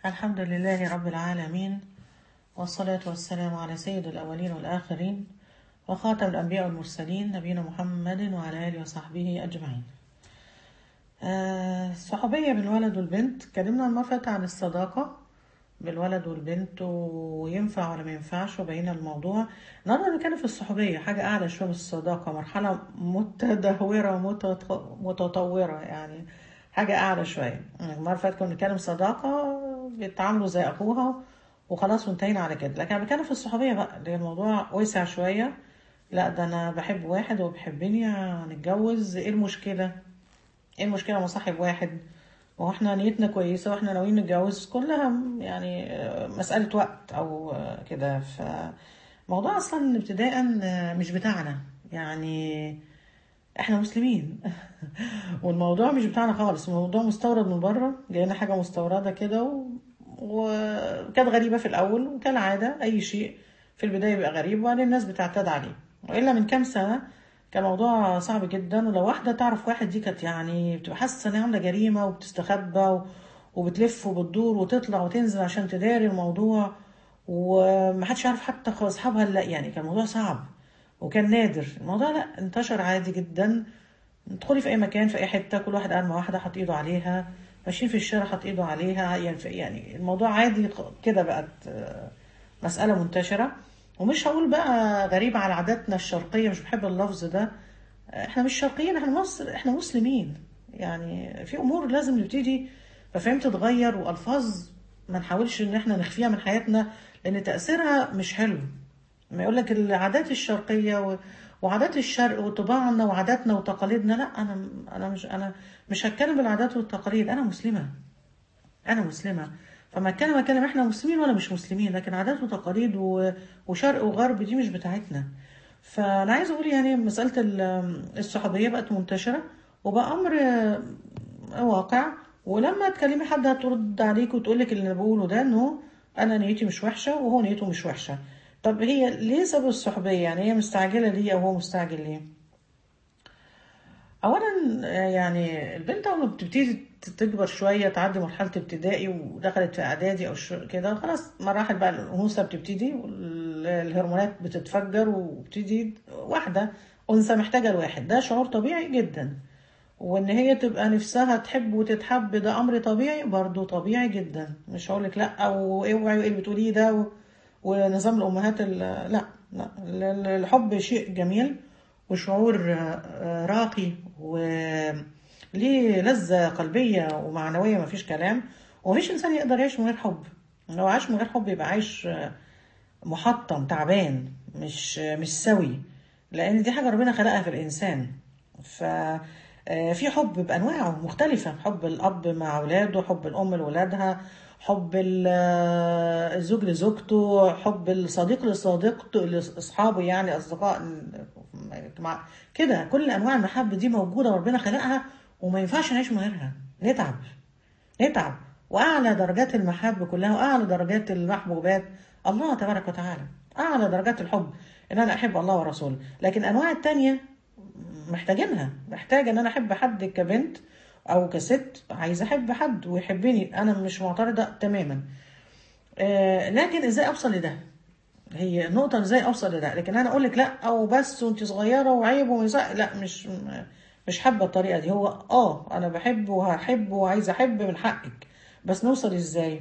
الحمد لله رب العالمين والصلاة والسلام على سيد الأولين والآخرين وخاتم الأنبياء والمرسلين نبينا محمد وعلى آله وصحبه أجمعين آه، الصحوبية بالولد والبنت اتكلمنا المرة اللي فاتت عن الصداقة بالولد والبنت وينفع ولا ما ينفعش وبقينا الموضوع النهارده بنتكلم في الصحوبية حاجة أعلى شوية من الصداقة مرحلة متدهورة ومتط- متطورة يعني حاجة أعلى شوية المرة اللي فاتت كنا بنتكلم صداقة بيتعاملوا زي أخوها وخلاص وانتهينا على كده لكن أنا بتكلم في الصحوبية بقى اللي الموضوع وسع شوية لا ده أنا بحب واحد وهو بيحبني هنتجوز إيه المشكلة؟ ايه المشكلة ما صاحب واحد ما هو احنا نيتنا كويسة واحنا ناويين نتجوز كلها م- يعني آه، مسألة وقت او آه، كده فموضوع اصلا ابتداء آه، مش بتاعنا يعني احنا مسلمين والموضوع مش بتاعنا خالص الموضوع مستورد من بره جاينا حاجة مستوردة كده و... وكانت غريبة في الأول وكالعادة أي شيء في البداية بيبقى غريب وبعدين الناس بتعتاد عليه وإلا من كام سنة كان موضوع صعب جدا ولو واحدة تعرف واحد دي كانت يعني بتبقى حاسة إنها عاملة جريمة وبتستخبى و... وبتلف وبتدور وتطلع وتنزل عشان تداري الموضوع ومحدش يعرف حتى أصحابها لا يعني كان الموضوع صعب وكان نادر الموضوع لا انتشر عادي جدا تدخلي في اي مكان في اي حته كل واحد قاعد مع واحده حاطط ايده عليها ماشيين في الشارع حاطط ايده عليها يعني في يعني الموضوع عادي كده بقت آه، مساله منتشره ومش هقول بقى غريبه على عاداتنا الشرقيه مش بحب اللفظ ده احنا مش شرقيين احنا مصر احنا مسلمين يعني في امور لازم نبتدي مفاهيم تتغير والفاظ ما نحاولش ان احنا نخفيها من حياتنا لان تاثيرها مش حلو ما يقول لك العادات الشرقيه و... وعادات الشرق وطباعنا وعاداتنا وتقاليدنا لا انا انا مش انا مش هتكلم بالعادات والتقاليد انا مسلمه انا مسلمه فما اتكلم اتكلم احنا مسلمين ولا مش مسلمين لكن عادات وتقاليد و... وشرق وغرب دي مش بتاعتنا فانا عايزه اقول يعني مساله ال- الصحوبيه بقت منتشره وبقى امر آه، واقع ولما تكلمي حد هترد عليك وتقول لك اللي انا بقوله ده انه انا نيتي مش وحشه وهو نيته مش وحشه طب هي ليه سبب الصحوبيه يعني هي مستعجله ليه او هو مستعجل ليه اولا آه، يعني البنت اول ما بتبتدي تكبر شويه تعدي مرحله ابتدائي ودخلت في اعدادي او ش- كده خلاص مراحل بقى الانوثه بتبتدي والهرمونات بتتفجر وبتبتدي واحده انثى محتاجه لواحد ده شعور طبيعي جدا وان هي تبقى نفسها تحب وتتحب ده امر طبيعي برضو طبيعي جدا مش هقولك لا اوعي وايه اللي بتقوليه ده و... ونظام الامهات ال... لا لا ال- ال- الحب شيء جميل وشعور آه، آه، راقي وليه لذة قلبية ومعنوية مفيش كلام ومفيش إنسان يقدر يعيش من غير حب لو عاش من غير حب يبقى عايش آه، محطم تعبان مش مش سوي لان دي حاجه ربنا خلقها في الانسان ف آه، في حب بانواعه مختلفه حب الاب مع اولاده حب الام لاولادها حب ال- آه، الزوج لزوجته حب الصديق لصديقته لاصحابه يعني اصدقاء مع كده كل انواع المحبه دي موجوده وربنا خلقها وما ينفعش نعيش من غيرها نتعب نتعب واعلى درجات المحبه كلها واعلى درجات المحبوبات الله تبارك وتعالى اعلى درجات الحب ان انا احب الله ورسوله لكن انواع التانية محتاجينها محتاجه ان انا احب حد كبنت او كست عايزه احب حد ويحبني انا مش معترضه تماما آه لكن ازاي اوصل لده هي نقطة ازاي اوصل لده لكن انا اقول لك لا او بس وانت صغيرة وعيب وما يصح لا مش مش حابة الطريقة دي هو اه انا بحب وهحب وعايزة احب من حقك بس نوصل ازاي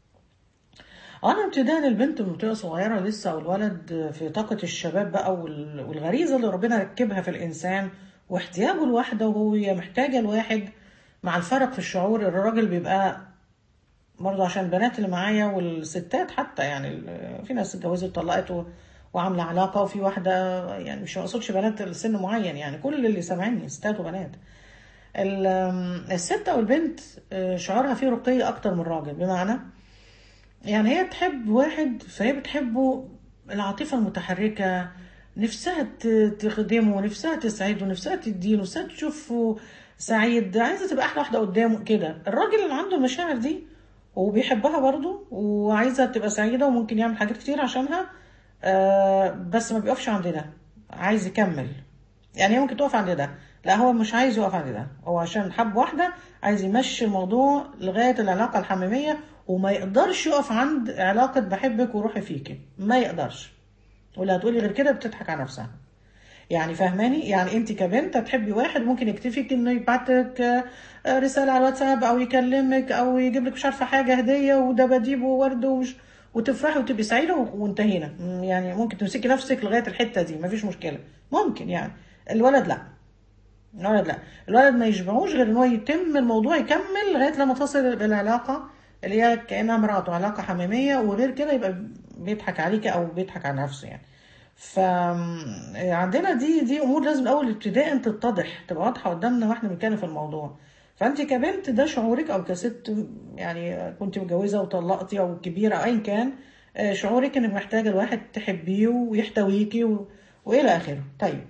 انا ابتداء البنت من بتبقى صغيرة لسه او الولد في طاقة الشباب بقى وال- والغريزة اللي ربنا ركبها في الانسان واحتياجه لواحدة وهو محتاجة لواحد مع الفرق في الشعور الراجل بيبقى برضه عشان البنات اللي معايا والستات حتى يعني ال- في ناس اتجوزت وطلقت و- وعامله علاقه وفي واحده يعني مش مقصودش بنات لسن معين يعني كل اللي سامعيني ستات وبنات ال- الست او البنت آه، شعورها فيه رقي اكتر من الراجل بمعنى يعني هي تحب واحد فهي بتحبه العاطفة المتحركة نفسها ت- تخدمه نفسها تسعده نفسها تديله نفسها تشوفه سعيد عايزة تبقى أحلى واحدة قدامه كده الراجل اللي عنده المشاعر دي وبيحبها برضه وعايزة تبقى سعيدة وممكن يعمل حاجات كتير عشانها آه بس ما بيقفش عند ده عايز يكمل يعني هي ممكن تقف عند ده لا هو مش عايز يقف عند ده هو عشان حب واحدة عايز يمشي الموضوع لغاية العلاقة الحميمية وما يقدرش يقف عند علاقه بحبك وروحي فيكي ما يقدرش ولا هتقولي غير كده بتضحك على نفسها يعني فاهماني يعني انت كبنت هتحبي واحد ممكن يكتفيك انه يبعت لك آه، رساله على الواتساب او يكلمك او يجيب لك مش عارفه حاجه هديه ودباديب وورد ومش وتفرحي وتبقي سعيده و- وانتهينا م، يعني ممكن تمسكي نفسك لغايه الحته دي مفيش مشكله ممكن يعني الولد لا الولد لا الولد ما يشبعوش غير ان هو يتم الموضوع يكمل لغايه لما تصل بالعلاقه اللي هي كانها مراته علاقه حميميه وغير كده يبقى بيضحك عليكي او بيضحك على نفسه يعني ف عندنا دي دي امور لازم الاول ابتداء تتضح تبقى واضحه قدامنا واحنا بنتكلم في الموضوع فانت كبنت ده شعورك او كست يعني كنت متجوزه وطلقتي او كبيره او ايا كان آه، شعورك انك محتاجه الواحد تحبيه ويحتويكي و... والى اخره طيب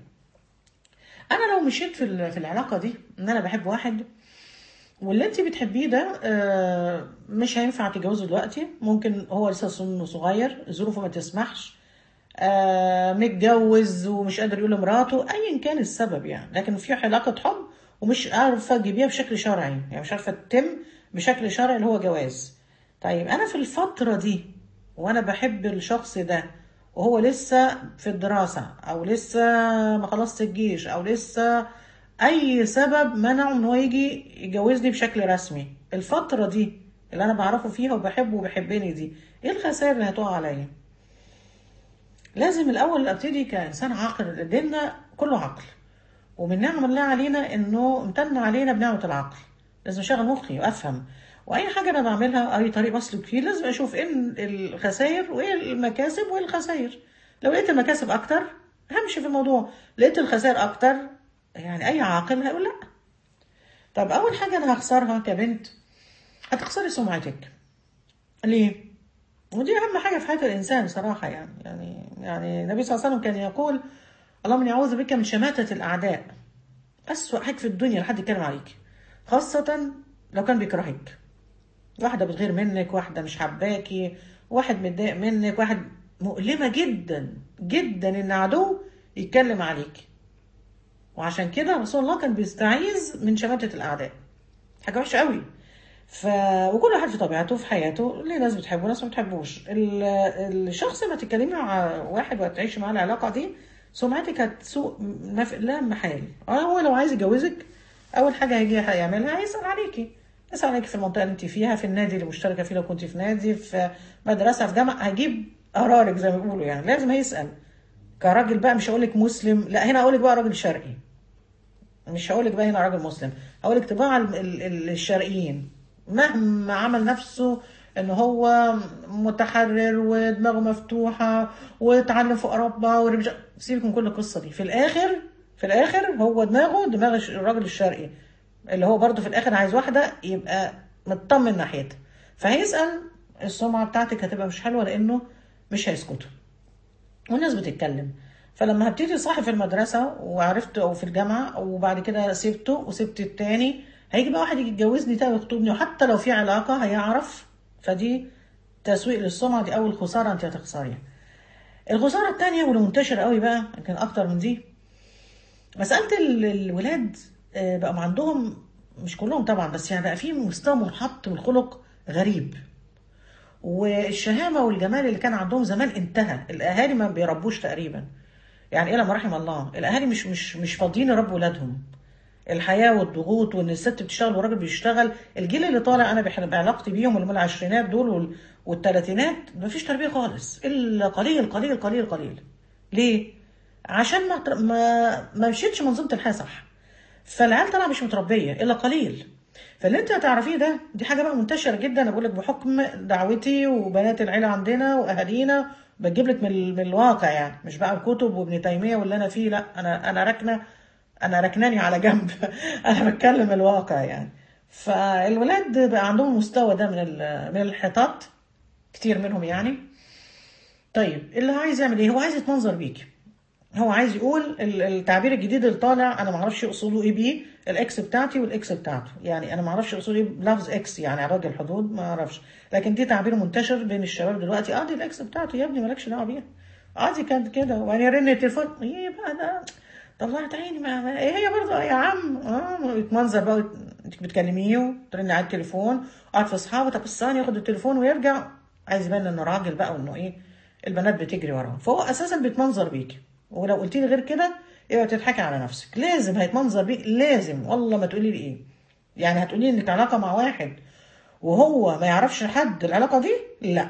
انا لو مشيت في ال- في العلاقه دي ان انا بحب واحد واللي انت بتحبيه ده آه، مش هينفع تتجوزه دلوقتي ممكن هو لسه سنه صغير ظروفه ما تسمحش آه، متجوز ومش قادر يقول لمراته ايا كان السبب يعني لكن في علاقه حب ومش عارفه تجيبيها بشكل شرعي يعني مش عارفه تتم بشكل شرعي اللي هو جواز طيب انا في الفتره دي وانا بحب الشخص ده وهو لسه في الدراسه او لسه ما خلصت الجيش او لسه اي سبب منعه ان هو يجي يجوزني بشكل رسمي الفتره دي اللي انا بعرفه فيها وبحبه وبيحبني دي ايه الخسائر اللي هتقع عليا لازم الاول ابتدي كانسان عاقل ديننا كله عقل ومن نعم الله علينا انه امتن علينا بنعمه العقل لازم اشغل مخي وافهم واي حاجه انا بعملها اي طريق بسلك فيه لازم اشوف ايه الخسائر وايه المكاسب وايه الخسائر لو لقيت المكاسب اكتر همشي في الموضوع لقيت الخسائر اكتر يعني اي عاقل هيقول لا طب اول حاجه انا هخسرها كبنت هتخسري سمعتك ليه ودي اهم حاجه في حياه الانسان صراحه يعني يعني يعني النبي صلى الله عليه وسلم كان يقول اللهم اني اعوذ بك من شماته الاعداء اسوأ حاجه في الدنيا لحد يتكلم عليك خاصه لو كان بيكرهك واحده بتغير منك واحده مش حباكي واحد متضايق منك واحد مؤلمه جدا جدا ان عدو يتكلم عليك وعشان كده رسول الله كان بيستعيذ من شماتة الأعداء حاجة وحشة قوي ف... وكل واحد في طبيعته في حياته ليه ناس بتحبه وناس ما بتحبوش ال... الشخص ما تتكلمي مع واحد وتعيشي معاه العلاقة دي سمعتك هتسوء ما في لا محال اه هو لو عايز يجوزك أول حاجة هيجي هيعملها هيسأل عليكي يسأل عليكي في المنطقة اللي انت فيها في النادي اللي مشتركة فيه لو كنت في نادي في مدرسة في جامعة هجيب قرارك زي ما بيقولوا يعني لازم هيسأل كراجل بقى مش هقول لك مسلم لا هنا هقول لك بقى راجل شرقي مش هقول لك بقى هنا راجل مسلم هقول لك طباع ال- ال- ال- الشرقيين مهما عمل نفسه ان هو متحرر ودماغه مفتوحه واتعلم في اوروبا ورجع سيبك من كل القصه دي في الاخر في الاخر هو دماغه دماغ الش- الراجل الشرقي اللي هو برضه في الاخر عايز واحده يبقى مطمن ناحيتها فهيسال السمعه بتاعتك هتبقى مش حلوه لانه مش هيسكتوا والناس بتتكلم فلما هبتدي صاحي في المدرسة وعرفت أو في الجامعة وبعد كده سبته وسبت التاني هيجي بقى واحد يجي يتجوزني تاني ويخطبني وحتى لو في علاقة هيعرف فدي تسويق للسمعة دي أول خسارة أنت هتخسريها الخسارة التانية واللي منتشرة قوي بقى يمكن أكتر من دي مسألة ال- الولاد آه، بقى عندهم مش كلهم طبعا بس يعني بقى في مستوى منحط من الخلق غريب والشهامة والجمال اللي كان عندهم زمان انتهى الأهالي ما بيربوش تقريبا يعني إلى ما رحم الله الأهالي مش مش مش فاضيين يربوا ولادهم الحياة والضغوط وإن الست بتشتغل والراجل بيشتغل الجيل اللي طالع أنا بحب علاقتي بيهم اللي هم العشرينات دول وال- والتلاتينات مفيش تربية خالص إلا قليل قليل قليل قليل ليه؟ عشان ما تر- ما ما مشيتش منظومة الحياة صح فالعيال طالعه مش متربيه الا قليل فاللي انت هتعرفيه ده دي حاجه بقى منتشره جدا انا بقول لك بحكم دعوتي وبنات العيله عندنا واهالينا بجيب لك من, ال- من الواقع يعني مش بقى الكتب وابن تيميه واللي انا فيه لا انا انا راكنه انا راكناني على جنب انا بتكلم الواقع يعني فالولاد بقى عندهم المستوى ده من ال- من الانحطاط كتير منهم يعني طيب اللي عايز يعمل ايه هو عايز يتمنظر بيكي هو عايز يقول ال- التعبير الجديد اللي طالع انا ما اعرفش يقصدوا ايه بيه الاكس بتاعتي والاكس بتاعته يعني انا ما اعرفش يقصدوا ايه بلفظ اكس يعني عراج الحدود ما اعرفش لكن دي تعبير منتشر بين الشباب دلوقتي اه دي الاكس بتاعته يا ابني مالكش دعوه بيها عادي كانت كده وبعدين يرن التليفون ايه بقى ده طلعت عيني ما ما- ايه هي برضه يا عم اه يتمنظر بقى ويت- انت بتكلميه وترن على التليفون قاعد في اصحابه طب الثاني ياخد التليفون ويرجع عايز يبان انه راجل بقى وانه ايه البنات بتجري وراه فهو اساسا بيتمنظر بيكي ولو قلت لي غير كده يبقى بتضحكي على نفسك لازم هيتمنظر بيك لازم والله ما تقولي لي ايه يعني هتقولي انك علاقه مع واحد وهو ما يعرفش حد العلاقه دي لا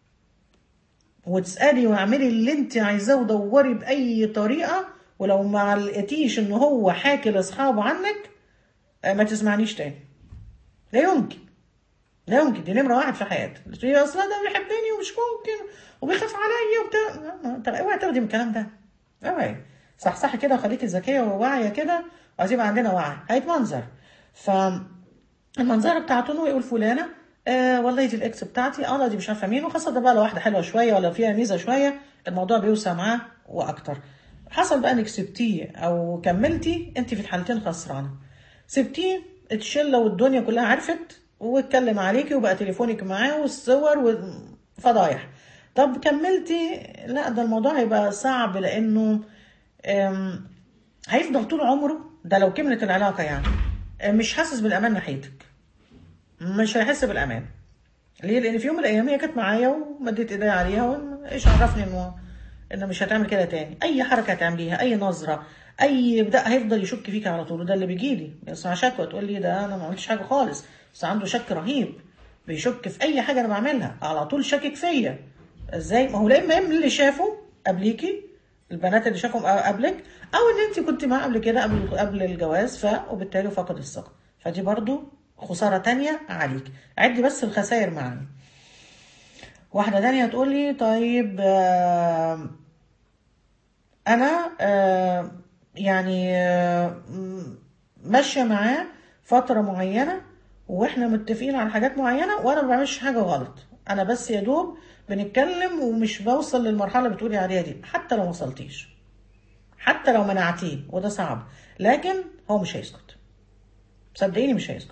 وتسالي واعملي اللي انت عايزاه ودوري باي طريقه ولو ما لقيتيش ان هو حاكي لاصحابه عنك آه، ما تسمعنيش تاني لا يمكن لا يمكن دي نمره واحد في حياتك تقولي اصلا ده بيحبني ومش ممكن وبيخاف عليا وبتاع لا، طب اوعي تاخدي من الكلام ده اوعي صحصحي كده وخليكي ذكيه وواعيه كده وعايزين يبقى عندنا وعي هيتمنظر ف المنظره بتاعته انه يقول فلانه آه والله دي الاكس بتاعتي اه لا دي مش عارفه مين وخاصه ده بقى لو واحده حلوه شويه ولا فيها ميزه شويه الموضوع بيوسع معاه واكتر حصل بقى انك سبتيه او كملتي انت في الحالتين خسرانه سبتيه الشله والدنيا كلها عرفت واتكلم عليكي وبقى تليفونك معاه والصور وفضايح طب كملتي لا ده الموضوع هيبقى صعب لانه أم، هيفضل طول عمره ده لو كملت العلاقه يعني أم، مش حاسس بالامان ناحيتك مش هيحس بالامان ليه لان في يوم من الايام هي كانت معايا ومديت ايديا عليها وايش عرفني انه انه مش هتعمل كده تاني اي حركه هتعمليها اي نظره اي بدا هيفضل يشك فيك على طول وده اللي بيجي لي يسمع شكوى تقول لي ده انا ما عملتش حاجه خالص بس عنده شك رهيب بيشك في اي حاجه انا بعملها على طول شاكك فيا ازاي ما هو لا اما من اللي شافه قبليكي البنات اللي شافهم قبلك او ان انت كنت معاه قبل كده قبل قبل الجواز ف وبالتالي فقد الثقه فدي برضو خساره تانية عليك عدي بس الخسائر معايا واحده تانية تقول لي طيب آه انا آه يعني آه م- ماشيه معاه فتره معينه واحنا متفقين على حاجات معينه وانا ما بعملش حاجه غلط انا بس يا دوب بنتكلم ومش بوصل للمرحله اللي بتقولي عليها دي حتى لو ما وصلتيش حتى لو منعتيه وده صعب لكن هو مش هيسكت صدقيني مش هيسكت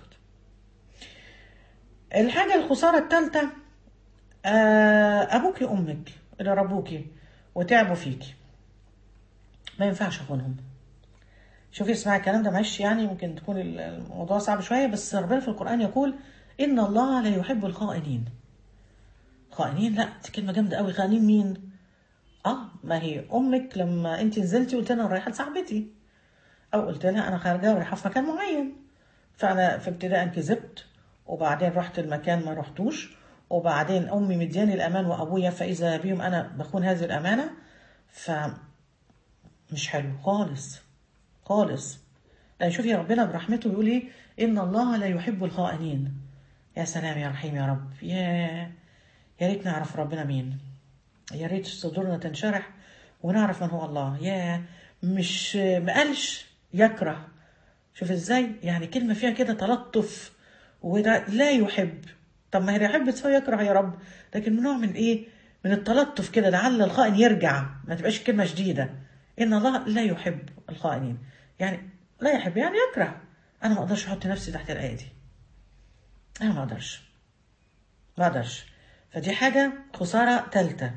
الحاجه الخساره الثالثه آه، ابوكي وامك اللي ربوكي وتعبوا فيكي ما ينفعش اخونهم شوفي اسمعي الكلام ده معلش يعني ممكن تكون الموضوع صعب شويه بس ربنا في القران يقول ان الله لا يحب الخائنين خائنين لا دي كلمه جامده قوي خائنين مين اه ما هي امك لما انت نزلتي قلت لها انا رايحه لصاحبتي او قلت لها انا خارجه ورايحه في مكان معين فانا في ابتداء كذبت وبعدين رحت المكان ما رحتوش وبعدين امي مدياني الامان وابويا فاذا بيهم انا بخون هذه الامانه ف مش حلو خالص خالص لان شوفي ربنا برحمته بيقول ايه ان الله لا يحب الخائنين يا سلام يا رحيم يا رب يا يا ريت نعرف ربنا مين يا ريت صدورنا تنشرح ونعرف من هو الله يا مش ما قالش يكره شوف ازاي يعني كلمه فيها كده تلطف وده لا يحب طب ما هي يحب تسوي يكره يا رب لكن من نوع من ايه من التلطف كده لعل الخائن يرجع ما تبقاش كلمه شديده ان الله لا يحب الخائنين يعني لا يحب يعني يكره انا ما اقدرش احط نفسي تحت الايه دي انا ما اقدرش ما اقدرش فدي حاجه خساره ثالثه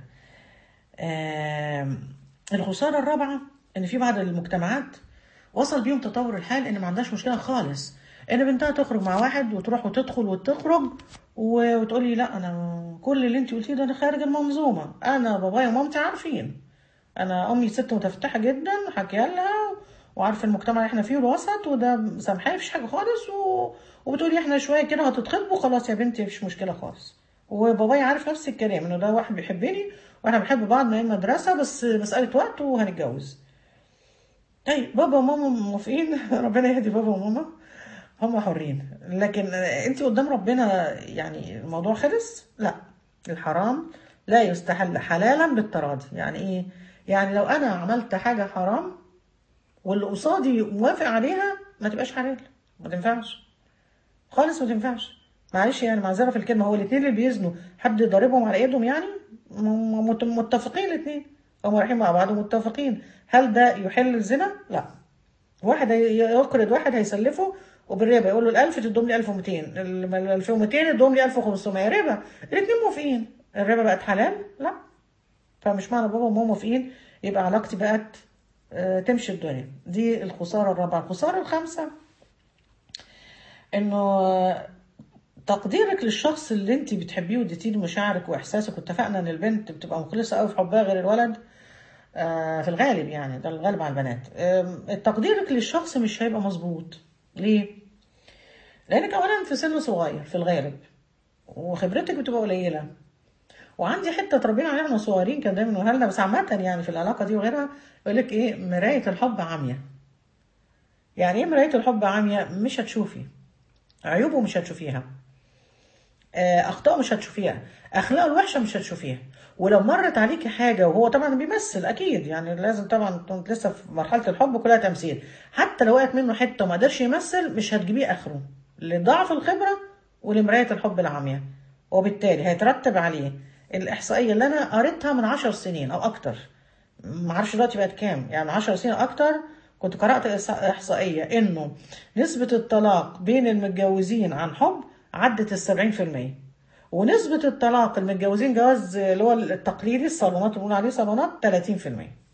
الخساره الرابعه ان في بعض المجتمعات وصل بيهم تطور الحال ان ما عندهاش مشكله خالص ان بنتها تخرج مع واحد وتروح وتدخل وتخرج و- وتقولي لا انا كل اللي انت قلتيه ده انا خارج المنظومه انا بابايا ومامتي عارفين انا امي ست متفتحه جدا حكي لها وعارفه المجتمع اللي احنا فيه الوسط وده سامحاه مفيش حاجه خالص و... وبتقولي احنا شويه كده هتتخطبوا خلاص يا بنتي مفيش مشكله خالص وبابايا عارف نفس الكلام انه ده واحد بيحبني واحنا بنحب بعض من المدرسه بس مساله وقت وهنتجوز طيب بابا وماما موافقين ربنا يهدي بابا وماما هم حرين لكن انت قدام ربنا يعني الموضوع خلص لا الحرام لا يستحل حلالا بالتراضي يعني ايه يعني لو انا عملت حاجه حرام واللي قصادي موافق عليها ما تبقاش حلال ما تنفعش خالص ما تنفعش معلش يعني معذره في الكلمه هو الاثنين اللي بيزنوا حد ضاربهم على ايدهم يعني هم مت- متفقين الاثنين هم رايحين مع بعض ومتفقين هل ده يحل الزنا؟ لا واحد هي- يقرض واحد هيسلفه وبالربا يقول له ال 1000 تدوم لي 1200 ال 1200 تدوم لي 1500 ربا الاثنين موافقين الربا بقت حلال؟ لا فمش معنى بابا وماما موافقين يبقى علاقتي بقت آه، تمشي الدنيا دي الخساره الرابعه الخساره الخامسه انه تقديرك للشخص اللي انت بتحبيه واديتي له مشاعرك واحساسك واتفقنا ان البنت بتبقى مخلصه قوي في حبها غير الولد آه، في الغالب يعني ده الغالب على البنات آم، تقديرك للشخص مش هيبقى مظبوط ليه؟ لانك اولا في سن صغير في الغالب وخبرتك بتبقى قليله وعندي حته اتربينا عليها واحنا صغيرين كان دايما يقولها لنا بس عامه يعني في العلاقه دي وغيرها يقول لك ايه مرايه الحب عاميه يعني ايه مرايه الحب عاميه مش هتشوفي عيوبه مش هتشوفيها آه، اخطائه مش هتشوفيها اخلاقه الوحشه مش هتشوفيها ولو مرت عليكي حاجه وهو طبعا بيمثل اكيد يعني لازم طبعا كنت لسه في مرحله الحب كلها تمثيل حتى لو وقعت منه حته وما قدرش يمثل مش هتجيبيه اخره لضعف الخبره ولمرايه الحب العاميه وبالتالي هيترتب عليه الاحصائيه اللي انا قريتها من عشر سنين او اكتر معرفش دلوقتي بقت كام يعني عشر سنين اكتر كنت قرأت إحص- إحصائية إنه نسبة الطلاق بين المتجوزين عن حب عدت السبعين في المية ونسبة الطلاق المتجوزين جواز اللي هو التقليدي الصالونات اللي بنقول عليه صالونات 30%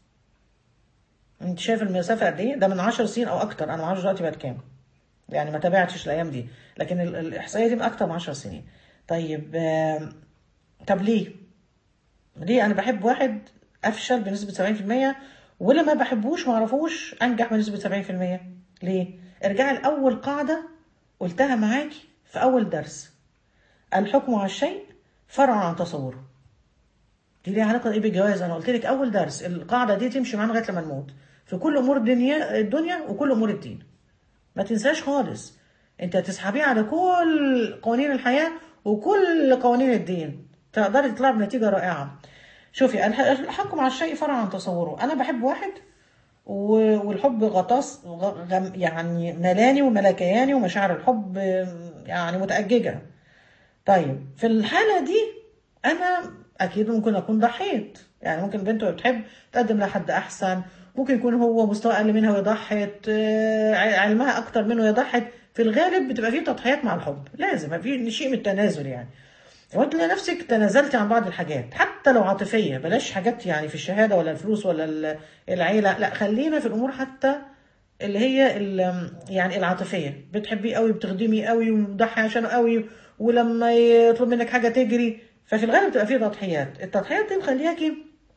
انت شايف المسافة قد ايه؟ ده من 10 سنين او اكتر انا ما اعرفش دلوقتي بقت كام يعني ما تابعتش الايام دي لكن ال- الاحصائية دي من اكتر من 10 سنين طيب آم، طب ليه؟ ليه انا بحب واحد افشل بنسبه 70% واللي ما بحبوش ما اعرفوش انجح بنسبه 70% ليه ارجعي لاول قاعده قلتها معاكي في اول درس الحكم على الشيء فرع عن تصوره دي ليها علاقه ايه بالجواز انا قلت لك اول درس القاعده دي تمشي معانا لغايه لما نموت في كل امور الدنيا الدنيا وكل امور الدين ما تنساش خالص انت هتسحبيه على كل قوانين الحياة وكل قوانين الدين تقدري تطلع بنتيجة رائعة شوفي الح- الحكم على الشيء فرع عن تصوره انا بحب واحد و- والحب غطاس غ- غم- يعني ملاني وملكياني ومشاعر الحب يعني متأججة طيب في الحالة دي أنا أكيد ممكن أكون ضحيت يعني ممكن بنت وهي بتحب تقدم لحد أحسن ممكن يكون هو مستوى أقل منها وهي ضحت آه، علمها أكتر منه وهي ضحت في الغالب بتبقى فيه تضحيات مع الحب لازم في شيء من التنازل يعني وانت نفسك تنازلتي عن بعض الحاجات حتى لو عاطفيه بلاش حاجات يعني في الشهاده ولا الفلوس ولا ال- العيله لا خلينا في الامور حتى اللي هي ال- يعني العاطفيه بتحبيه قوي بتخدمي قوي ومضحي عشانه قوي ولما يطلب منك حاجه تجري ففي الغالب بتبقى فيه تضحيات التضحيات دي مخلياكي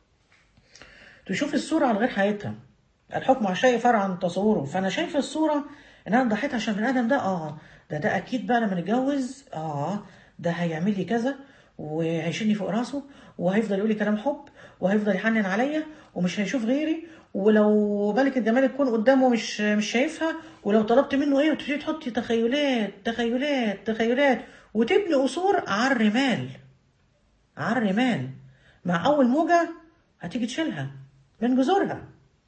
تشوف الصورة على غير حقيقتها الحكم على الشيء فرع عن تصوره فأنا شايفة الصورة إن أنا ضحيت عشان بني آدم ده آه ده ده أكيد بقى لما نتجوز آه ده هيعمل لي كذا وهيشيلني فوق راسه وهيفضل يقول لي كلام حب وهيفضل يحنن عليا ومش هيشوف غيري ولو ملك الجمال تكون قدامه مش مش شايفها ولو طلبت منه ايه وتبتدي تحطي تخيلات تخيلات تخيلات وتبني قصور على الرمال على الرمال مع اول موجه هتيجي تشيلها من جذورها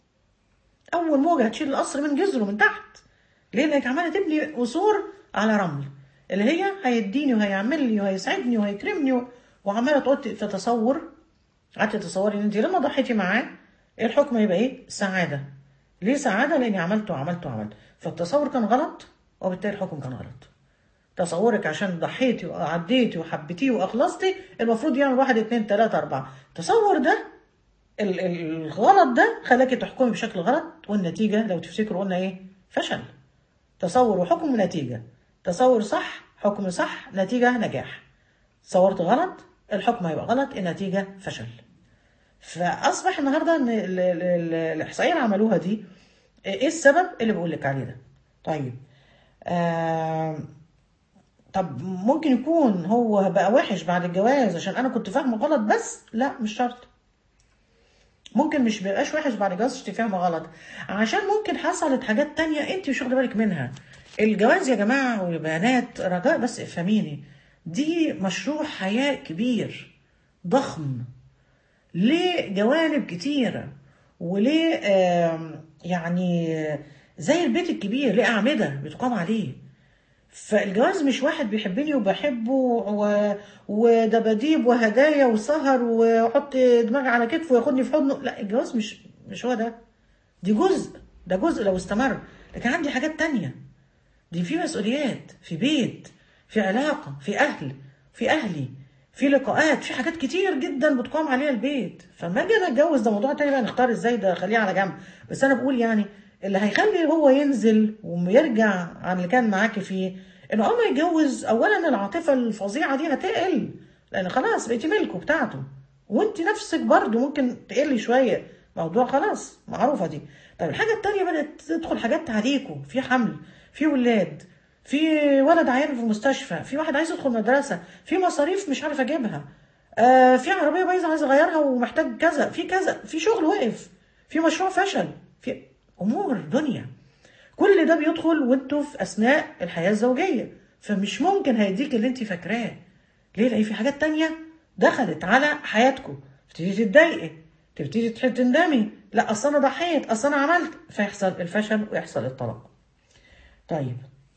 اول موجه هتشيل القصر من جذره من تحت ليه لانك عماله تبني قصور على رمل اللي هي هيديني وهيعمل لي وهيسعدني وهيكرمني و- وعماله تقعد تتصور قعدت تتصوري ان انت لما ضحيتي معاه الحكم هيبقى ايه سعاده ليه سعاده لاني عملت وعملت وعملت فالتصور كان غلط وبالتالي الحكم كان غلط تصورك عشان ضحيتي وعديتي وحبيتيه واخلصتي المفروض يعمل واحد اتنين تلاته اربعه التصور ده ال- ال- الغلط ده خلاكي تحكمي بشكل غلط والنتيجه لو تفتكروا قلنا ايه فشل تصور وحكم ونتيجه تصور صح حكم صح نتيجه نجاح صورت غلط الحكم هيبقى غلط النتيجه فشل فاصبح النهارده ان ال- ال- ال- الاحصائيه اللي عملوها دي ايه السبب اللي بقول لك عليه ده طيب آم، طب ممكن يكون هو بقى وحش بعد الجواز عشان انا كنت فاهمه غلط بس لا مش شرط ممكن مش بيبقاش وحش بعد الجواز عشان فاهمه غلط عشان ممكن حصلت حاجات تانية انت مش واخده بالك منها الجواز يا جماعه والبنات رجاء بس افهميني دي مشروع حياه كبير ضخم ليه جوانب كتيرة وليه آم، يعني زي البيت الكبير ليه أعمدة بتقام عليه فالجواز مش واحد بيحبني وبحبه و... ودباديب وهدايا وسهر وحط دماغي على كتفه وياخدني في حضنه لا الجواز مش مش هو ده دي جزء ده جزء لو استمر لكن عندي حاجات تانية دي في مسؤوليات في بيت في علاقة في أهل في أهلي في لقاءات في حاجات كتير جدا بتقام عليها البيت فما اجي انا اتجوز ده موضوع تاني بقى نختار ازاي ده خليه على جنب بس انا بقول يعني اللي هيخلي هو ينزل ويرجع عن اللي كان معاكي فيه انه اول ما يتجوز اولا العاطفه الفظيعه دي هتقل لان خلاص بقيتي ملكه بتاعته وانت نفسك برضو ممكن تقلي شويه موضوع خلاص معروفه دي طيب الحاجه التانيه بدات تدخل حاجات عليكم في حمل في ولاد في ولد عيان في المستشفى في واحد عايز يدخل مدرسه في مصاريف مش عارف اجيبها آه في عربيه بايظه عايز اغيرها ومحتاج كذا في كذا في شغل واقف في مشروع فشل في امور دنيا كل ده بيدخل وانتوا في اثناء الحياه الزوجيه فمش ممكن هيديك اللي انت فاكراه ليه لان في حاجات تانية دخلت على حياتكم تبتدي تتضايقي تبتدي تندمي لا اصل انا ضحيت اصل انا عملت فيحصل الفشل ويحصل الطلاق طيب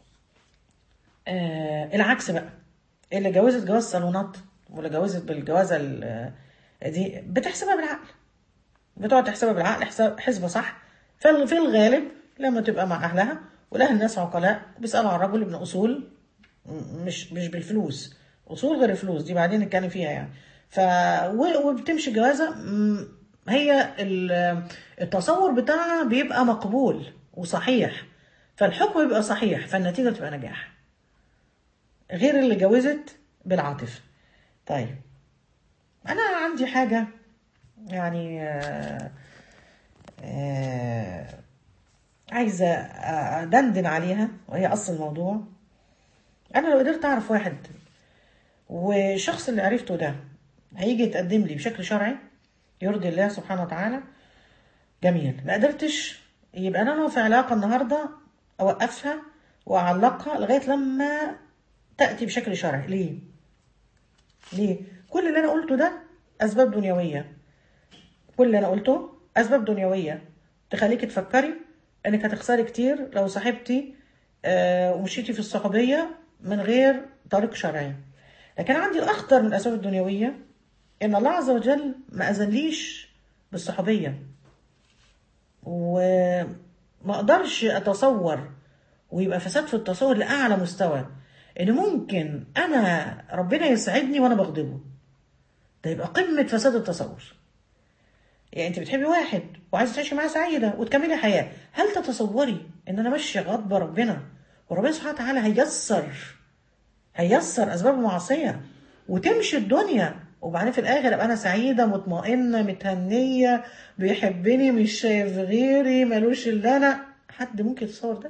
آه العكس بقى اللي جوزت جواز صالونات واللي جوزت بالجوازه ال- دي بتحسبها بالعقل بتقعد تحسبها بالعقل حساب حسبة صح فال- في الغالب لما تبقى مع اهلها والاهل الناس عقلاء بيسالوا على الرجل ابن اصول م- مش مش بالفلوس اصول غير الفلوس دي بعدين نتكلم فيها يعني ف و- وبتمشي جوازه م- هي ال- التصور بتاعها بيبقى مقبول وصحيح فالحكم بيبقى صحيح فالنتيجه بتبقى نجاح غير اللي جوزت بالعاطفه طيب انا عندي حاجه يعني آه، آه، عايزه ادندن عليها وهي اصل الموضوع انا لو قدرت اعرف واحد والشخص اللي عرفته ده هيجي يتقدم لي بشكل شرعي يرضي الله سبحانه وتعالى جميل ما قدرتش يبقى انا في علاقه النهارده اوقفها واعلقها لغايه لما تاتي بشكل شرعي ليه ليه كل اللي انا قلته ده اسباب دنيويه كل اللي انا قلته اسباب دنيويه تخليكي تفكري انك هتخسري كتير لو صاحبتي آه، ومشيتي في الصحوبيه من غير طريق شرعي لكن عندي الاخطر من الاسباب الدنيويه ان الله عز وجل ما اذنليش بالصحوبيه وما اقدرش اتصور ويبقى فساد في التصور لاعلى مستوى ان ممكن انا ربنا يسعدني وانا بغضبه ده يبقى قمه فساد التصور يعني انت بتحبي واحد وعايزه تعيشي معاه سعيده وتكملي حياه هل تتصوري ان انا ماشيه غضبه ربنا وربنا سبحانه وتعالى هيسر هيسر اسباب المعصيه وتمشي الدنيا وبعدين في الاخر ابقى انا سعيده مطمئنه متهنيه بيحبني مش شايف غيري ملوش الا انا حد ممكن يتصور ده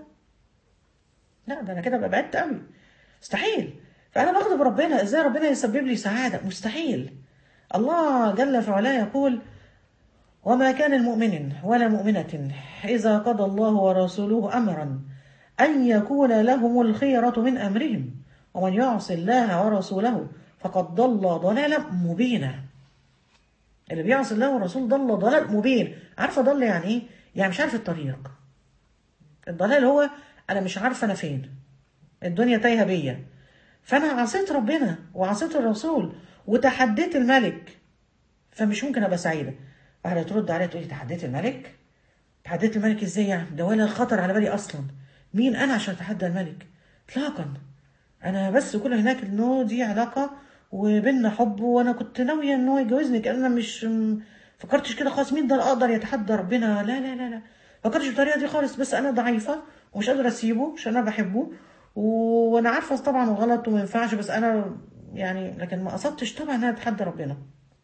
لا ده انا كده ببقى بعدت قوي مستحيل فانا بغضب ربنا ازاي ربنا يسبب لي سعاده مستحيل الله جل في علاه يقول وما كان المؤمن ولا مؤمنة إذا قضى الله ورسوله أمرا أن يكون لهم الخيرة من أمرهم ومن يعص الله ورسوله فقد ضل ضلالا مبينا اللي بيعصي الله والرسول ضل ضلال مبين عارفة ضل يعني إيه؟ يعني مش عارف الطريق الضلال هو أنا مش عارفة أنا فين الدنيا تايهة بيا فأنا عصيت ربنا وعصيت الرسول وتحديت الملك فمش ممكن أبقى سعيدة واحدة ترد عليها تقول لي تحديت الملك؟ تحديت الملك ازاي يعني؟ ده ولا خطر على بالي اصلا. مين انا عشان اتحدى الملك؟ اطلاقا. انا بس كل هناك انه دي علاقه وبيننا حب وانا كنت ناويه ان هو يتجوزني كان انا مش م- فكرتش كده خالص مين ده اللي اقدر يتحدى ربنا لا لا لا لا فكرتش بالطريقه دي خالص بس انا ضعيفه ومش قادره اسيبه عشان انا بحبه و- وانا عارفه طبعا غلط وما ينفعش بس انا يعني لكن ما قصدتش طبعا ان انا اتحدى ربنا.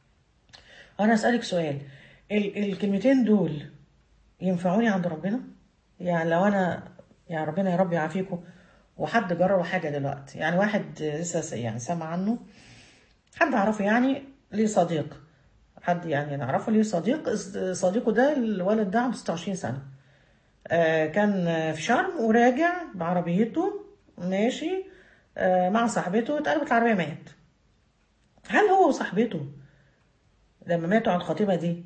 انا اسالك سؤال ال- الكلمتين دول ينفعوني عند ربنا يعني لو انا يعني ربنا يا رب يعافيكم وحد جرب حاجه دلوقتي يعني واحد لسه س- يعني سمع عنه حد اعرفه يعني ليه صديق حد يعني نعرفه ليه صديق اس- صديقه ده الولد ده عنده 26 سنه آه، كان في شرم وراجع بعربيته ماشي آه، مع صاحبته اتقلبت العربيه مات هل هو وصاحبته لما ماتوا على الخطيبه دي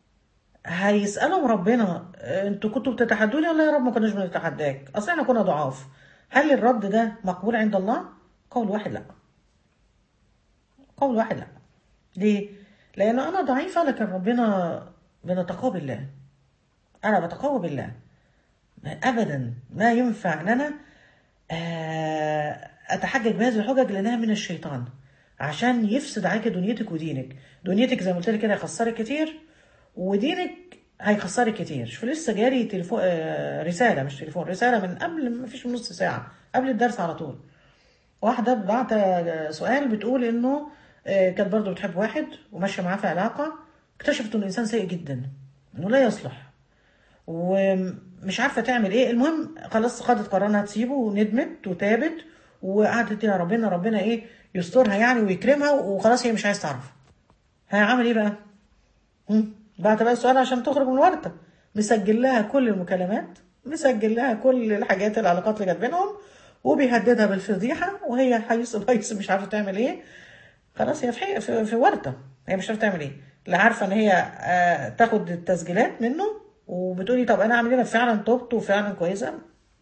هيسألهم ربنا آه، انتوا كنتوا بتتحدوني ولا يا رب ما كناش بنتحداك اصل احنا كنا ضعاف هل الرد ده مقبول عند الله قول واحد لا قول واحد لا ليه لان انا ضعيفه لكن ربنا بنتقوى بالله انا بتقوى بالله ابدا ما ينفع ان انا آه، اتحجج بهذه الحجج لانها من الشيطان عشان يفسد عليك دنيتك ودينك دنيتك زي ما قلت لك كده هيخسرك كتير ودينك هيخسرك كتير شوف لسه جاري تليفون آه، رساله مش تليفون رساله من قبل ما فيش من نص ساعه قبل الدرس على طول واحده بعت سؤال بتقول انه آه، كانت برضه بتحب واحد وماشيه معاه في علاقه اكتشفت انه انسان سيء جدا انه لا يصلح ومش عارفه تعمل ايه المهم خلاص خدت قرار انها تسيبه وندمت وتابت وقعدت يا ربنا ربنا ايه يسترها يعني ويكرمها وخلاص هي مش عايزه تعرف هيعمل ايه بقى؟ هم؟ بعت بقى السؤال عشان تخرج من الورطه مسجل لها كل المكالمات مسجل لها كل الحاجات العلاقات اللي كانت بينهم وبيهددها بالفضيحه وهي حيث بيس مش عارفه تعمل ايه خلاص هي في حي- في, في ورطه هي مش عارفه تعمل ايه لا عارفه ان هي آه تاخد التسجيلات منه وبتقولي طب انا اعمل ايه أنا فعلا تبت وفعلا كويسه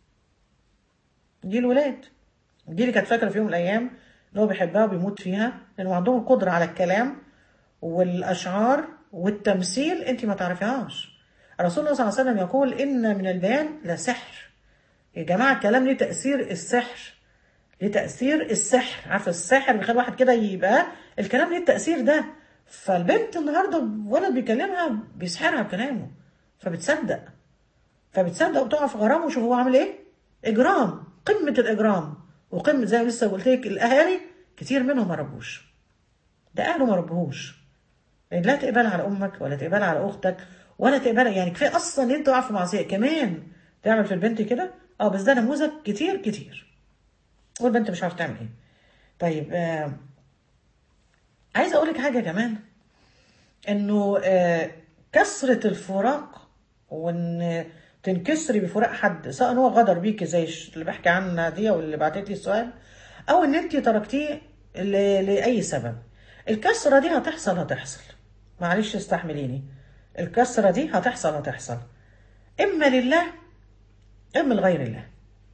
دي الولاد دي اللي كانت فاكره في يوم من الايام ان هو بيحبها وبيموت فيها لانه عندهم القدره على الكلام والاشعار والتمثيل انت ما تعرفيهاش الرسول صلى الله عليه وسلم يقول ان من البيان لسحر يا جماعه الكلام ليه تاثير السحر ليه تاثير السحر عارفه السحر بيخلي واحد كده يبقى الكلام ليه التاثير ده فالبنت النهارده ولد بيكلمها بيسحرها بكلامه فبتصدق فبتصدق وتقع في غرامه وشوف هو عامل ايه اجرام قمه الاجرام وقمه زي ما لسه قلت لك الاهالي كتير منهم ما ربوش ده اهله ما ربوهوش يعني لا تقبل على امك ولا تقبل على اختك ولا تقبل يعني كفايه اصلا ان انت تقع في معصيه كمان تعمل في البنت كده اه بس ده نموذج كتير كتير والبنت مش عارفه تعمل ايه طيب آه عايزه اقول لك حاجه كمان انه آه كثره الفراق وان تنكسري بفراق حد سواء هو غدر بيكي زي الش- اللي بحكي عنها دي واللي بعتت لي السؤال او ان انت تركتيه ل- لاي سبب الكسره دي هتحصل هتحصل معلش استحمليني الكسره دي هتحصل هتحصل اما لله اما لغير الله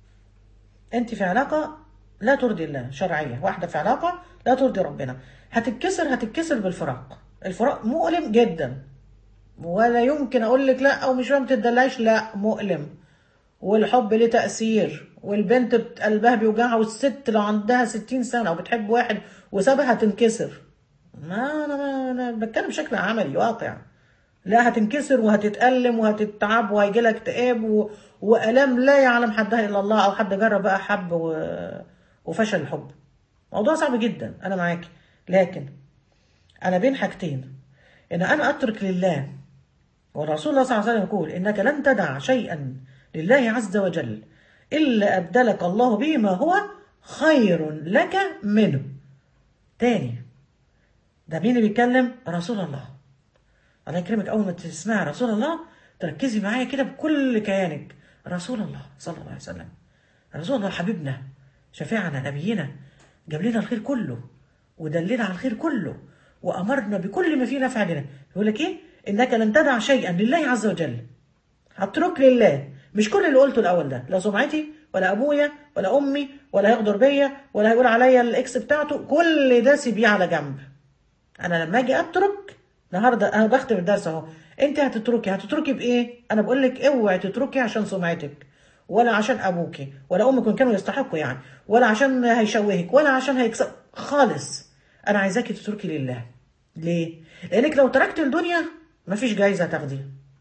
انت في علاقه لا ترضي الله شرعيه واحده في علاقه لا ترضي ربنا هتتكسر هتتكسر بالفراق الفراق مؤلم جدا ولا يمكن اقول لك لا او مش ما تدلعيش لا مؤلم والحب ليه تأثير والبنت بت- قلبها بيوجعها والست لو عندها ستين سنة وبتحب واحد وسابها هتنكسر ما أنا, ما أنا بتكلم بشكل عملي واقع لا هتنكسر وهتتألم وهتتعب وهيجي لها اكتئاب و... وآلام لا يعلم حدها إلا الله أو حد جرب بقى حب و... وفشل الحب موضوع صعب جدا أنا معاكي لكن أنا بين حاجتين إن أنا أترك لله والرسول الله صلى الله عليه وسلم يقول إنك لن تدع شيئا لله عز وجل إلا أبدلك الله به ما هو خير لك منه تاني ده مين اللي بيتكلم رسول الله الله يكرمك أول ما تسمع رسول الله تركزي معايا كده بكل كيانك رسول الله صلى الله عليه وسلم رسول الله حبيبنا شفيعنا نبينا جاب لنا الخير كله ودلنا على الخير كله وأمرنا بكل ما فيه نفع لنا يقول لك إيه إنك لن تدع شيئا لله عز وجل هترك لله مش كل اللي قلته الاول ده لا سمعتي ولا ابويا ولا امي ولا هيغدر بيا ولا هيقول عليا الاكس بتاعته كل ده سيبيه على جنب انا لما اجي اترك النهارده انا بختم الدرس اهو انت هتتركي هتتركي بايه انا بقول لك اوعي تتركي عشان سمعتك ولا عشان ابوكي ولا امك وان كانوا يستحقوا يعني ولا عشان هيشوهك ولا عشان هيكسب خالص انا عايزاكي تتركي لله ليه لانك لو تركت الدنيا مفيش جايزه تاخديها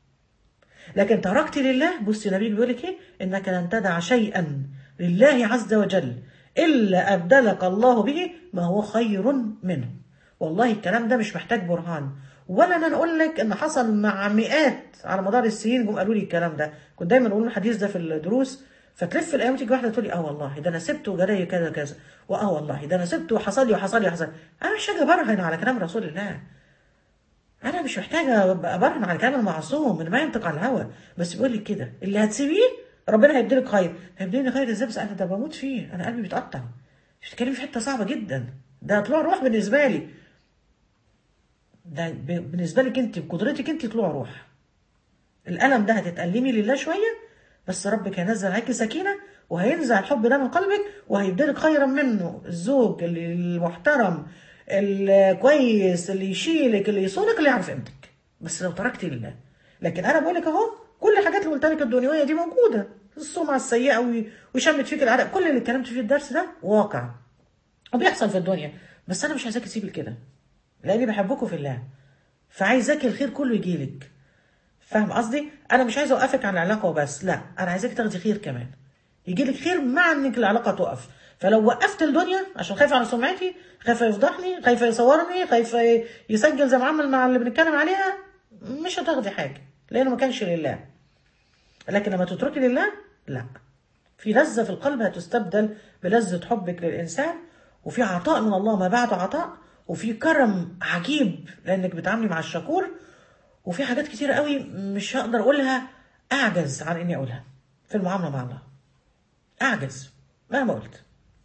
لكن تركت لله بصي النبي بيقول لك ايه انك لن تدع شيئا لله عز وجل الا ابدلك الله به ما هو خير منه والله الكلام ده مش محتاج برهان ولا انا اقول لك ان حصل مع مئات على مدار السنين جم قالوا لي الكلام ده كنت دايما اقول الحديث ده في الدروس فتلف الايام تيجي واحده تقول لي اه والله ده انا سبته وجالي كذا كذا واه والله ده انا سبته وحصل لي وحصل لي وحصل لي. انا مش هاجي برهن على كلام رسول الله انا مش محتاجه ابرهن على كلام المعصوم اللي ما ينطق على الهوى بس بيقول لك كده اللي هتسيبيه ربنا هيديلك خير هيديني خير ازاي بس انا ده بموت فيه انا قلبي بيتقطع مش بتتكلمي في حته صعبه جدا ده طلوع روح بالنسبه لي ده ب- بالنسبه لك انت بقدرتك انت طلوع روح الالم ده هتتألمي لله شويه بس ربك هينزل عليك سكينه وهينزع الحب ده من قلبك وهيبدلك خيرا منه الزوج اللي- المحترم الكويس اللي يشيلك اللي يصونك اللي يعرف قيمتك بس لو تركتي لله لكن انا بقول لك اهو كل الحاجات اللي قلت لك الدنيويه دي موجوده السمعه السيئه وي- ويشمت فيك العرق كل اللي اتكلمت فيه الدرس ده واقع وبيحصل في الدنيا بس انا مش عايزاكي تسيبي كده لاني بحبكم في الله فعايزاكي الخير كله يجيلك فاهم قصدي انا مش عايزه اوقفك عن العلاقه وبس لا انا عايزاك تاخدي خير كمان يجي لك خير مع انك العلاقه تقف فلو وقفت الدنيا عشان خايف على سمعتي خايف يفضحني خايف يصورني خايف يسجل زي ما عمل مع اللي بنتكلم عليها مش هتاخدي حاجه لانه ما كانش لله لكن لما تتركي لله لا في لذة في القلب هتستبدل بلذة حبك للإنسان وفي عطاء من الله ما بعد عطاء وفي كرم عجيب لأنك بتعاملي مع الشكور وفي حاجات كتير قوي مش هقدر أقولها أعجز عن إني أقولها في المعاملة مع الله أعجز مهما قلت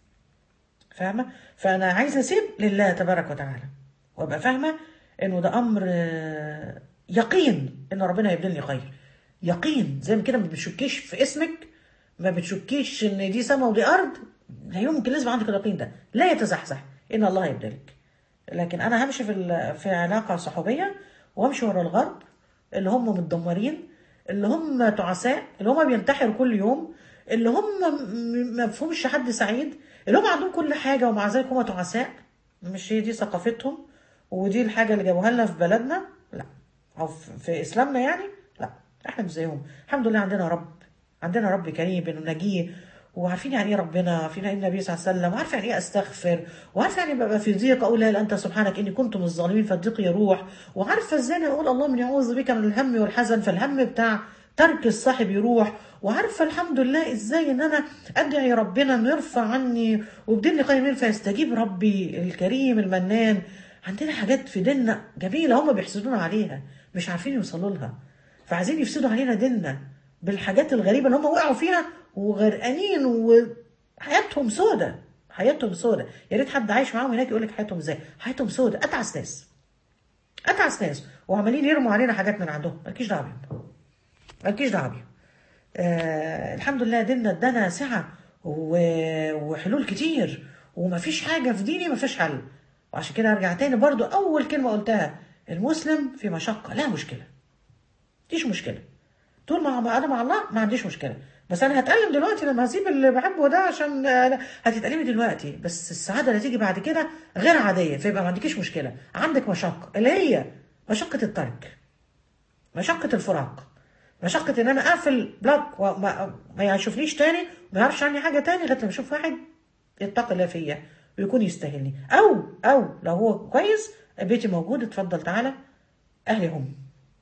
فاهمة؟ فأنا عايزة أسيب لله تبارك وتعالى وأبقى فاهمة إنه ده أمر آه، يقين إن ربنا هيبدلني خير يقين زي ما كده ما بتشكيش في اسمك ما بتشكيش ان دي سما ودي ارض لا يمكن لازم عندك اليقين ده لا يتزحزح ان الله يبدلك لكن انا همشي في ال- في علاقه صحوبيه وامشي ورا الغرب اللي هم متدمرين اللي هم تعساء اللي هم بينتحروا كل يوم اللي هم م- ما فيهمش حد سعيد اللي هم عندهم كل حاجه ومع ذلك هم تعساء مش هي دي ثقافتهم ودي الحاجه اللي جابوها لنا في بلدنا لا او في- في اسلامنا يعني لا احنا مش زيهم الحمد لله عندنا رب عندنا رب كريم ونجيه وعارفين يعني ايه ربنا عارفين يعني ايه النبي صلى الله عليه وسلم وعارفه يعني ايه استغفر وعارفه يعني ببقى في ضيق اقول لا اله انت سبحانك اني كنت من الظالمين فالضيق يروح وعارفه ازاي انا اقول اللهم اني اعوذ بك من الهم والحزن فالهم بتاع ترك الصاحب يروح وعارفه الحمد لله ازاي ان انا ادعي ربنا انه يرفع عني ويبدلني خير منه فيستجيب ربي الكريم المنان عندنا حاجات في ديننا جميله هم بيحسدونا عليها مش عارفين يوصلوا لها فعايزين يفسدوا علينا ديننا بالحاجات الغريبه اللي هم وقعوا فيها وغرقانين وحياتهم سودة حياتهم سودة يا ريت حد عايش معاهم هناك يقول لك حياتهم ازاي حياتهم سودة اتعس ناس اتعس ناس وعمالين يرموا علينا حاجات من عندهم مالكيش دعوه بيهم مالكيش دعوه بيهم آه الحمد لله ديننا ادانا سعه و- وحلول كتير ومفيش حاجه في ديني مفيش حل وعشان كده ارجع تاني برضو اول كلمه قلتها المسلم في مشقه لا مشكله مفيش مشكله طول ما ما انا مع الله ما عنديش مشكله بس انا هتألم دلوقتي لما هسيب اللي بحبه ده عشان آه، هتتألمي دلوقتي بس السعاده اللي تيجي بعد كده غير عاديه فيبقى ما عندكيش مشكله عندك مشقه اللي هي مشقه الترك مشقة الفراق مشقة ان انا اقفل بلوك وما ما يشوفنيش تاني ما يعرفش عني حاجة تاني لغاية لما اشوف واحد يتقي الله فيا ويكون يستاهلني او او لو هو كويس بيتي موجود اتفضل تعالى اهلي هم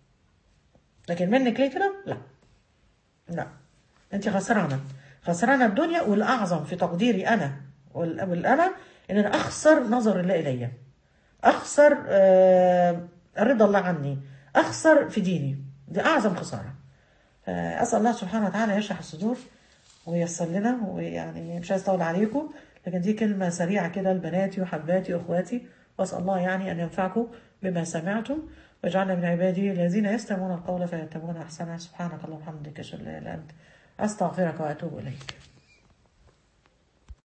لكن منك ليه كده لا لا انت خسرانه خسرانه الدنيا والاعظم في تقديري انا وال- والانا ان انا اخسر نظر الله الي اخسر آه، رضا الله عني اخسر في ديني دي اعظم خساره آه، اسال الله سبحانه وتعالى يشرح الصدور وييسر لنا ويعني مش عايز اطول عليكم لكن دي كلمه سريعه كده لبناتي وحباتي واخواتي واسال الله يعني ان ينفعكم بما سمعتم واجعلنا من عبادي الذين يستمعون القول فيتبعون احسنه سبحانك اللهم وبحمدك اشهد ان لا اله الا انت استغفرك واتوب اليك